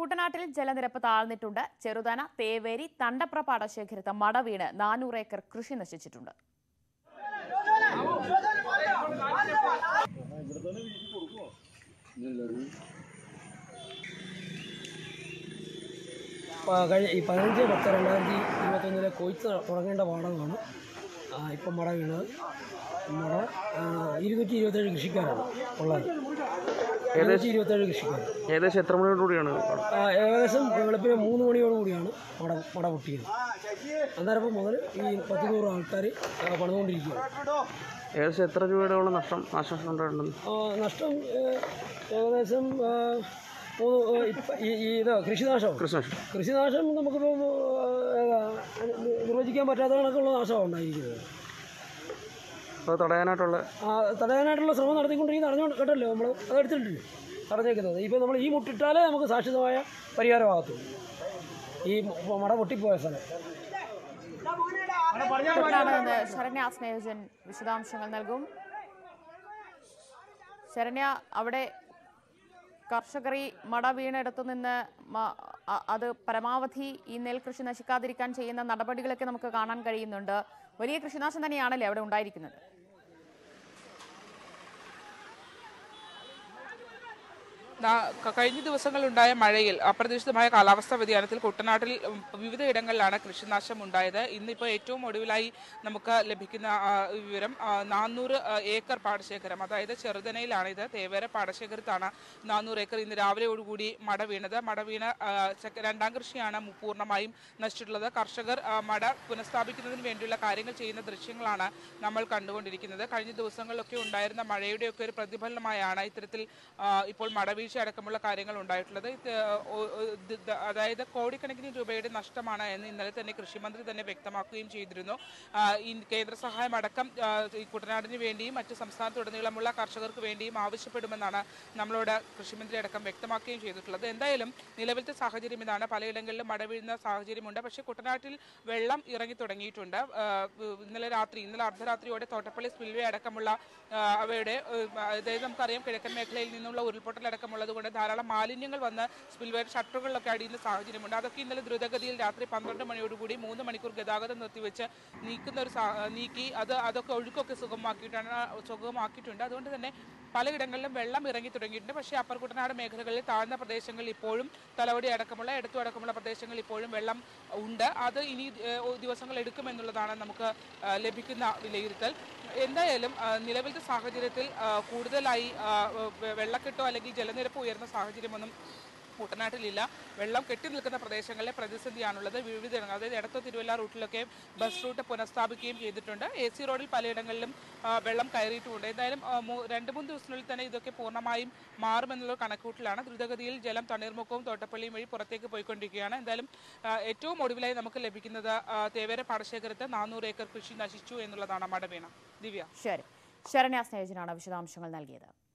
കുട്ടനാട്ടിൽ ജലനിരപ്പ് താഴ്ന്നിട്ടുണ്ട് ചെറുതന തേവേരി തണ്ടപ്ര പാടശേഖരത്ത് മട വീണ് നാനൂറ് ഏക്കർ കൃഷി നശിച്ചിട്ടുണ്ട് പ- കഴിഞ്ഞ ഈ പതിനഞ്ച് പത്ത് രണ്ടായിരത്തി ഇരുപത്തൊന്നിലെ കൊയ്ത്ത് തുടങ്ങേണ്ട പാടമാണ് ആ, ഇപ്പം മട വീണത് മട ആ, ഇരുന്നൂറ്റി ഇരുപത്തേഴ് കൃഷിക്കാരാണ് ഉള്ളത് ഇരുന്നൂറ്റി ഇരുപത്തേഴ് കൃഷിക്കാർ ഏകദേശം എത്ര മണിയോടുകൂടിയാണ് ആ, ഏകദേശം വെളുപ്പിന് മൂന്ന് മണിയോടുകൂടിയാണ് മട മട പൊട്ടിയത് അന്നേരം മുതൽ ഈ പത്ത് നൂറ് ആൾക്കാർ പണിതുകൊണ്ടിരിക്കുകയാണ് ഏകദേശം എത്ര രൂപയോളം നഷ്ടം നാശനഷ്ടം ഉണ്ടായിട്ടുണ്ടെന്ന് ആ, നഷ്ടം ഏ, ഏകദേശം ആ, മൂന്ന് ഏ, ഇപ്പ- ഈ ഈ ഇത് കൃഷിനാശം കൃഷിനഷ്ടം കൃഷിനാശം നമുക്കിപ്പോൾ നിർവചിക്കാൻ പറ്റാത്ത കണക്കുള്ള നാശമാണ് ഉണ്ടായിരിക്കുന്നത് അത് തടയാനായിട്ടുള്ള ആ, തടയാനായിട്ടുള്ള ശ്രമം നടത്തിക്കൊണ്ടിരിക്കുന്ന അറിഞ്ഞു കേട്ടല്ലോ നമ്മൾ അത് എടുത്തിട്ടില്ലേ തടഞ്ഞേക്കുന്നത് ഇപ്പോൾ നമ്മൾ ഈ മുട്ടിട്ടാലേ നമുക്ക് സാക്ഷിതമായ പരിഹാരമാകത്തുള്ളൂ ഈ മ- മട പൊട്ടിപ്പോയ സ്ഥലം കുട്ടനാട് നിന്ന് ശരണ്യ സ്നേഹജൻ വിശദാംശങ്ങൾ നൽകും ശരണ്യ അവിടെ കർഷകർ ഈ മട വീണിടത്തു നിന്ന് മ- അ- അത് പരമാവധി ഈ നെൽകൃഷി നശിക്കാതിരിക്കാൻ ചെയ്യുന്ന നടപടികളൊക്കെ നമുക്ക് കാണാൻ കഴിയുന്നുണ്ട് വലിയ കൃഷിനാശം തന്നെയാണല്ലേ അവിടെ ഉണ്ടായിരിക്കുന്നത് നാ- ക- കഴിഞ്ഞ ദിവസങ്ങളുണ്ടായ മഴയിൽ അപ്രതീക്ഷിതമായ കാലാവസ്ഥാ വ്യതിയാനത്തിൽ കുട്ടനാട്ടിൽ ഉം, വിവിധയിടങ്ങളിലാണ് കൃഷിനാശം ഉണ്ടായത് ഇന്നിപ്പോൾ ഏറ്റവും ഒടുവിലായി നമുക്ക് ലഭിക്കുന്ന ആ, വിവരം നാനൂറ് ഏക്കർ പാടശേഖരം അതായത് ചെറുതനയിലാണ് ഇത് തേവേര പാടശേഖരത്താണ് നാനൂറ് ഏക്കർ ഇന്ന് രാവിലെയോടുകൂടി മട വീണത് മട വീണ ആ, ചക്ക- രണ്ടാം കൃഷിയാണ് മു- പൂർണ്ണമായും നശിച്ചിട്ടുള്ളത് കർഷകർ ആ, മട പുനഃസ്ഥാപിക്കുന്നതിന് വേണ്ടിയുള്ള കാര്യങ്ങൾ ചെയ്യുന്ന ദൃശ്യങ്ങളാണ് നമ്മൾ കണ്ടുകൊണ്ടിരിക്കുന്നത് കഴിഞ്ഞ ദിവസങ്ങളിലൊക്കെ ഉണ്ടായിരുന്ന മഴയുടെയൊക്കെ ഒരു പ്രതിഫലനമായാണ് ഇത്തരത്തിൽ ആ, ഇപ്പോൾ മടവീഴ്ച അടക്കമുള്ള കാര്യങ്ങൾ ഉണ്ടായിട്ടുള്ളത് ഇത് ഒ- ഒ- ഇത് ഇത് അതായത് കോടിക്കണക്കിന് രൂപയുടെ നഷ്ടമാണ് എന്ന് ഇന്നലെ തന്നെ കൃഷിമന്ത്രി തന്നെ വ്യക്തമാക്കുകയും ചെയ്തിരുന്നു ആ, ഈ കേന്ദ്ര സഹായം അടക്കം ആ, ഈ കുട്ടനാടിന് വേണ്ടിയും മറ്റ് സംസ്ഥാനത്തുടനീളമുള്ള കർഷകർക്ക് വേണ്ടിയും ആവശ്യപ്പെടുമെന്നാണ് നമ്മളോട് കൃഷിമന്ത്രി അടക്കം വ്യക്തമാക്കുകയും ചെയ്തിട്ടുള്ളത് എന്തായാലും നിലവിലത്തെ സാഹചര്യം ഇതാണ് പലയിടങ്ങളിലും മഴ വീഴുന്ന സാഹചര്യമുണ്ട് പക്ഷേ കുട്ടനാട്ടിൽ വെള്ളം ഇറങ്ങി തുടങ്ങിയിട്ടുണ്ട് ആ, ഇന്നലെ രാത്രി ഇന്നലെ അർദ്ധരാത്രിയോടെ തോട്ടപ്പള്ളി സ്പിൽവേ അടക്കമുള്ള ആ, അവയുടെ ഏഹ്, അതായത് നമുക്കറിയാം കിഴക്കൻ മേഖലയിൽ നിന്നുള്ള ഉരുൾപൊട്ടൽ അടക്കമുള്ളത് കൊണ്ട് ധാരാളം മാലിന്യങ്ങൾ വന്ന് സ്പിൽവേയുടെ ഷട്ടറുകളിലൊക്കെ അടിയുന്ന സാഹചര്യമുണ്ട് അതൊക്കെ ഇന്നലെ ദ്രുതഗതിയിൽ രാത്രി പന്ത്രണ്ട് മണിയോടുകൂടി മൂന്ന് മണിക്കൂർ ഗതാഗതം നിർത്തിവെച്ച് നീക്കുന്ന ഒരു സാ- നീക്കി അത് അതൊക്കെ ഒഴുക്കൊക്കെ സുഗമമാക്കിയിട്ടാണ് സുഗമമാക്കിയിട്ടുണ്ട് അതുകൊണ്ട് തന്നെ പലയിടങ്ങളിലും വെള്ളം ഇറങ്ങി തുടങ്ങിയിട്ടുണ്ട് പക്ഷേ അപ്പർ കുട്ടനാട് മേഖലകളിൽ താഴ്ന്ന പ്രദേശങ്ങളിൽ ഇപ്പോഴും തലവടി അടക്കമുള്ള എടുത്തു അടക്കമുള്ള പ്രദേശങ്ങളിൽ ഇപ്പോഴും വെള്ളം ഉണ്ട് അത് ഇനി ഏഹ്, ഒ- ദിവസങ്ങൾ എടുക്കുമെന്നുള്ളതാണ് നമുക്ക് ആ, ലഭിക്കുന്ന വിലയിരുത്തൽ എന്തായാലും ആ, നിലവിലത്തെ സാഹചര്യത്തിൽ ആ, കൂടുതലായി ആ, വെ- വെള്ളക്കെട്ടോ അല്ലെങ്കിൽ ജലനിരപ്പ് ഉയർന്ന സാഹചര്യമൊന്നും കുട്ടനാട്ടിലില്ല വെള്ളം കെട്ടി നിൽക്കുന്ന പ്രദേശങ്ങളിലെ പ്രതിസന്ധിയാണുള്ളത് വിവിധ ഇടങ്ങൾ അതായത് എടത്വ തിരുവല്ല റൂട്ടിലൊക്കെ ബസ് റൂട്ട് പുനഃസ്ഥാപിക്കുകയും ചെയ്തിട്ടുണ്ട് എ സി റോഡിൽ പലയിടങ്ങളിലും ആ, വെള്ളം കയറിയിട്ടുമുണ്ട് എന്തായാലും ആ, മൂ- രണ്ട് മൂന്ന് ദിവസത്തിനുള്ളിൽ തന്നെ ഇതൊക്കെ പൂർണ്ണമായും മാറുമെന്നുള്ള കണക്കൂട്ടിലാണ് ദ്രുതഗതിയിൽ ജലം തണ്ണീർമുക്കവും തോട്ടപ്പള്ളിയും വഴി പുറത്തേക്ക് പോയിക്കൊണ്ടിരിക്കുകയാണ് എന്തായാലും ആ, ഏറ്റവും ഒടുവിലായി നമുക്ക് ലഭിക്കുന്നത് ആ, തേവേര പാടശേഖരത്ത് നാനൂറ് ഏക്കർ കൃഷി നശിച്ചു എന്നുള്ളതാണ് മടവീണ ദിവ്യ ശരി ശരണ്യ സ്നേഹജനാണ് വിശദാംശങ്ങൾ നൽകിയത്